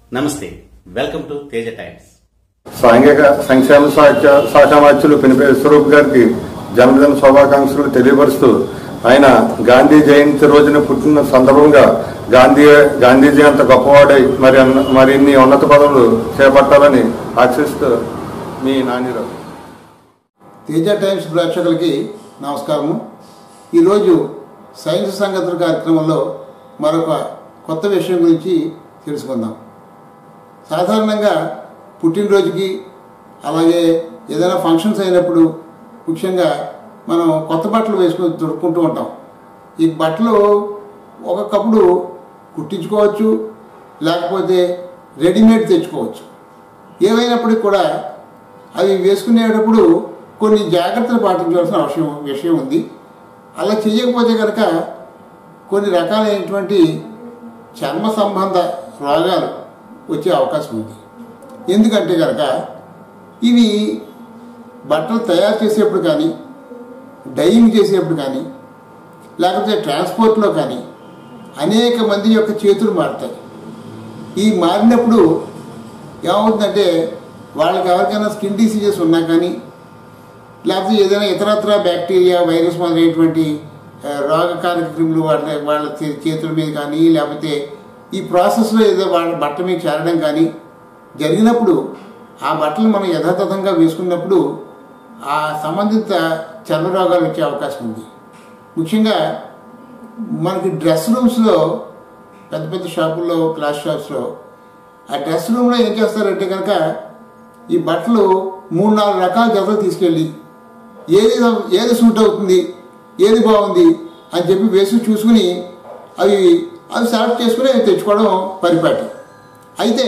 నమస్తే welcome to Teja times సాంఘిక సంక్షేమ శాఖ శాఖ మార్చులు పినిపే స్వరూప్ గారికి జన్మదిన శుభాకాంక్షలు తెలియపరుస్తూ ఆయన గాంధీ జయంతి రోజున పుట్టిన సందర్భంగా గాంధీ గాంధీజీ అంత గొప్పవాడై మరి అన్న- మరిన్ని ఉన్నత పదవులు చేపట్టాలని ఆశిస్తూ మీ నానిరావు తేజ టైమ్స్ ప్రేక్షకులకి నమస్కారము ఈరోజు సైన్స్ సంగతుల కార్యక్రమంలో మరొక కొత్త విషయం గురించి తెలుసుకుందాం సాధారణంగా పుట్టినరోజుకి అలాగే ఏదైనా ఫంక్షన్స్ అయినప్పుడు ముఖ్యంగా మనం కొత్త బట్టలు వేసుకొని దొరుకుంటూ ఉంటాం ఈ బట్టలు ఒక్కొక్కప్పుడు కుట్టించుకోవచ్చు లేకపోతే రెడీమేడ్ తెచ్చుకోవచ్చు ఏమైనప్పటికీ కూడా అవి వేసుకునేటప్పుడు కొన్ని జాగ్రత్తలు పాటించవలసిన అవసరం విషయం ఉంది అలా చేయకపోతే కనుక కొన్ని రకాలైనటువంటి చర్మ సంబంధ రోగాలు వచ్చే అవకాశం ఉంది ఎందుకంటే కనుక ఇవి బట్టలు తయారు చేసేప్పుడు కానీ డైయింగ్ చేసేప్పుడు కానీ లేకపోతే ట్రాన్స్పోర్ట్లో కానీ అనేక మంది యొక్క చేతులు మారుతాయి ఈ మారినప్పుడు ఏమవుతుందంటే వాళ్ళకి ఎవరికైనా స్కిన్ డిసీజెస్ ఉన్నా కానీ లేకపోతే ఏదైనా ఇతరత్ర బ్యాక్టీరియా వైరస్ మొదలైనటువంటి ఆ, రోగకారక క్రిములు వాళ్ళ వాళ్ళ చే- చేతుల మీద కానీ లేకపోతే ఈ ప్రాసెస్లో ఏదో వాళ్ళ బట్ట మీద చేరడం కానీ జరిగినప్పుడు ఆ బట్టలు మనం యథాతథంగా వేసుకున్నప్పుడు ఆ సంబంధిత చర్మ రోగాలు వచ్చే అవకాశం ఉంది ముఖ్యంగా మనకి డ్రెస్ రూమ్స్లో పెద్ద పెద్ద షాపుల్లో క్లాస్ షాప్స్లో ఆ డ్రెస్ రూమ్లో ఏం చేస్తారంటే కనుక ఈ బట్టలు మూడు నాలుగు రకాల జతలు తీసుకెళ్ళి ఏది ఏది సూట్ అవుతుంది ఏది బాగుంది అని చెప్పి వేసి చూసుకుని అవి అవి సెలెక్ట్ చేసుకుని అవి తెచ్చుకోవడం పరిపాటి అయితే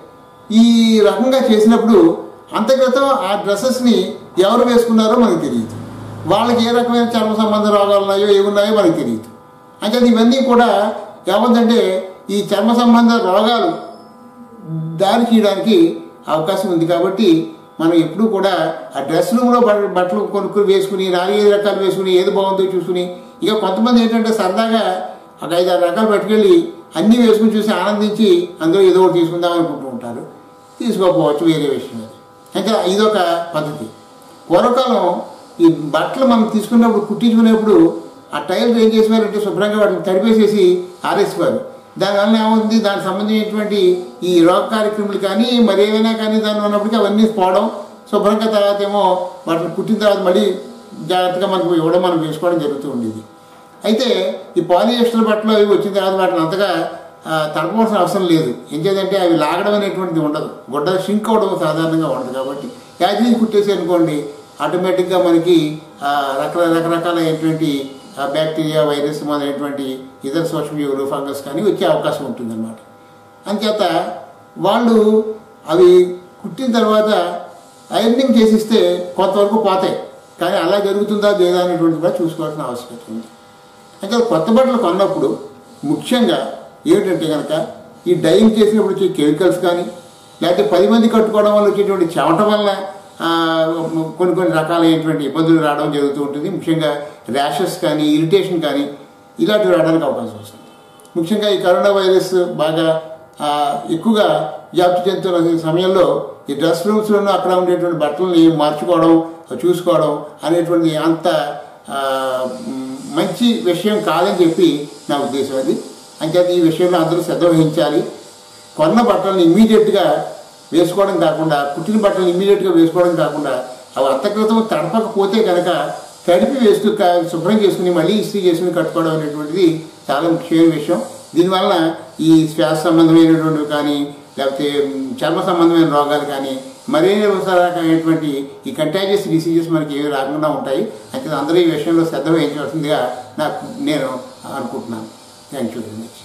ఈ రకంగా చేసినప్పుడు అంతక్రితం ఆ డ్రెస్సెస్ని ఎవరు వేసుకున్నారో మనకు తెలియదు వాళ్ళకి ఏ రకమైన చర్మ సంబంధ రోగాలు ఉన్నాయో ఏమున్నాయో మనకు తెలియదు అంటే ఇవన్నీ కూడా ఏమందంటే ఈ చర్మ సంబంధ రోగాలు దారి తీయడానికి అవకాశం ఉంది కాబట్టి మనం ఎప్పుడూ కూడా ఆ డ్రెస్ రూమ్లో బట్- బట్టలు కొనుక్కుని వేసుకుని నాలుగైదు రకాలు వేసుకుని ఏది బాగుందో చూసుకుని ఇక కొంతమంది ఏంటంటే సరదాగా ఒక ఐదు ఆరు రకాలు పట్టుకెళ్ళి అన్నీ వేసుకుని చూసి ఆనందించి అందులో ఏదో ఒకటి తీసుకుందాం అనుకుంటూ ఉంటారు తీసుకోకపోవచ్చు వేరే విషయం అది ఇంకా ఇదొక పద్ధతి పూర్వకాలం ఈ బట్టలు మనం తీసుకున్నప్పుడు కుట్టించుకునేప్పుడు ఆ టైల్స్ ఏం చేసేవారంటే శుభ్రంగా వాటిని తడిపేసేసి ఆరేసేవారు దానివల్ల ఏమవుతుంది దానికి సంబంధించినటువంటి ఈ రోగ కార్యక్రమాలు కానీ మరి ఏమైనా కానీ దాని ఉన్నప్పటికీ అవన్నీ పోవడం శుభ్రంగా తర్వాత ఏమో వాటిని కుట్టిన తర్వాత మళ్ళీ జాగ్రత్తగా మనకు ఇవ్వడం మనం వేసుకోవడం జరుగుతూ ఉండేది అయితే ఈ పాలియేస్టర్ బట్టలు అవి వచ్చిన తర్వాత వాటిని అంతగా ఆ, తడపవలసిన అవసరం లేదు ఏం చేద్దంటే అవి లాగడం అనేటువంటిది ఉండదు గుడ్డ షింక్ అవడం సాధారణంగా ఉండదు కాబట్టి యాజ్ని కుట్టేసి అనుకోండి ఆటోమేటిక్గా మనకి ఆ, రకర రకరకాలైనటువంటి ఆ, బ్యాక్టీరియా వైరస్ మొదలైనటువంటి ఇతర సూక్ష్మజీవులు ఫంగస్ కానీ వచ్చే అవకాశం ఉంటుందన్నమాట అంచేత వాళ్ళు అవి కుట్టిన తర్వాత ఐరనింగ్ చేసిస్తే కొంతవరకు పోతాయి కానీ అలా జరుగుతుందా లేదా అనేటువంటిది కూడా చూసుకోవాల్సిన ఆవశ్యకత ఉంది అయితే కొత్త బట్టలు కొన్నప్పుడు ముఖ్యంగా ఏమిటంటే కనుక ఈ డైయింగ్ చేసినప్పుడు వచ్చే కెమికల్స్ కానీ లేకపోతే పది మంది కట్టుకోవడం వల్ల వచ్చేటువంటి చెమట వల్ల ఆ, కొన్ని కొన్ని రకాలైనటువంటి ఇబ్బందులు రావడం జరుగుతూ ఉంటుంది ముఖ్యంగా ర్యాషెస్ కానీ ఇరిటేషన్ కానీ ఇలాంటివి రావడానికి అవకాశం వస్తుంది ముఖ్యంగా ఈ కరోనా వైరస్ బాగా ఆ, ఎక్కువగా వ్యాప్తి చెందుతున్న సమయంలో ఈ డ్రెస్ రూమ్స్లోనూ అక్కడ ఉండేటువంటి బట్టలని మార్చుకోవడం చూసుకోవడం అనేటువంటి అంత ఆ, మ్, మంచి విషయం కాదని చెప్పి నా ఉద్దేశం అది అంచేత ఈ విషయంలో అందరూ శ్రద్ధ వహించాలి కొన్న బట్టలను ఇమ్మీడియట్గా వేసుకోవడం కాకుండా కుట్టిన బట్టలు ఇమ్మీడియట్గా వేసుకోవడం కాకుండా అవి అంతక్రితం తడపకపోతే కనుక తడిపి వేస్తూ క- శుభ్రం చేసుకుని మళ్ళీ ఇస్త్రీ చేసుకుని కట్టుకోవడం అనేటువంటిది చాలా ముఖ్యమైన విషయం దీనివల్ల ఈ శ్వాస సంబంధమైనటువంటివి కానీ లేకపోతే మ్, చర్మ సంబంధమైన రోగాలు కానీ మరే రకమైనటువంటి ఈ కంటాజియస్ డిసీజెస్ మనకి ఏవి రాకుండా ఉంటాయి అయితే అందరూ ఈ విషయంలో శ్రద్ధ వహించవలసిందిగా నాకు నేను అనుకుంటున్నాను థ్యాంక్ యూ వెరీ మచ్